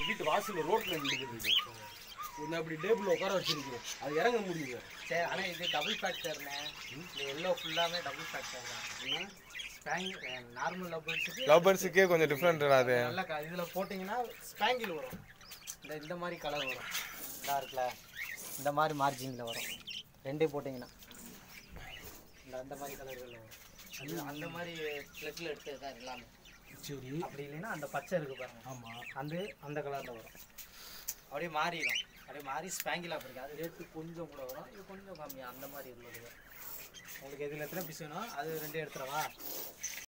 வீட்டு வாசல்ல ரோட்ல நின்றுருக்கு ஒன்று அப்படி டேபிள் உட்கார வச்சிருக்கேன் அது இறங்க முடியுங்க சரி ஆனால் இது டபுள் ஃபேக்டர்ண்ணே இந்த எல்லோ ஃபுல்லாமே டபுள் ஃபேக்டர் தான் ஸ்பேங் நார்மல் லவ்வர்ஸுக்கு லவ் பேர்ட்ஸுக்கே கொஞ்சம் டிஃப்ரெண்ட் அது நல்ல க இதில் போட்டிங்கன்னா ஸ்பேங்கில் வரும் இந்த இந்த மாதிரி கலர் வரும் இதா இருக்குல்ல இந்த மாதிரி மார்ஜிங்கில் வரும் ரெண்டே போட்டிங்கன்னா இந்த அந்த மாதிரி கலர்கள் வரும் அது அந்த மாதிரி ப்ளக்கில் எடுத்தது தான் எல்லாமே சரி அப்படி இல்லைன்னா அந்த பச்சை இருக்கு பாருங்க ஆமா அந்த அந்த கலரில் வரும் அப்படியே மாறிடும் அப்படியே மாறி ஸ்பேங்கில் அப்படி இருக்கு அது ரேட்டு கொஞ்சம் கூட வரும் இது கொஞ்சம் கம்மி அந்த மாதிரி உள்ளது உங்களுக்கு எதில் எத்தனை பீஸ் வேணும் அது ரெண்டே எடுத்துடவா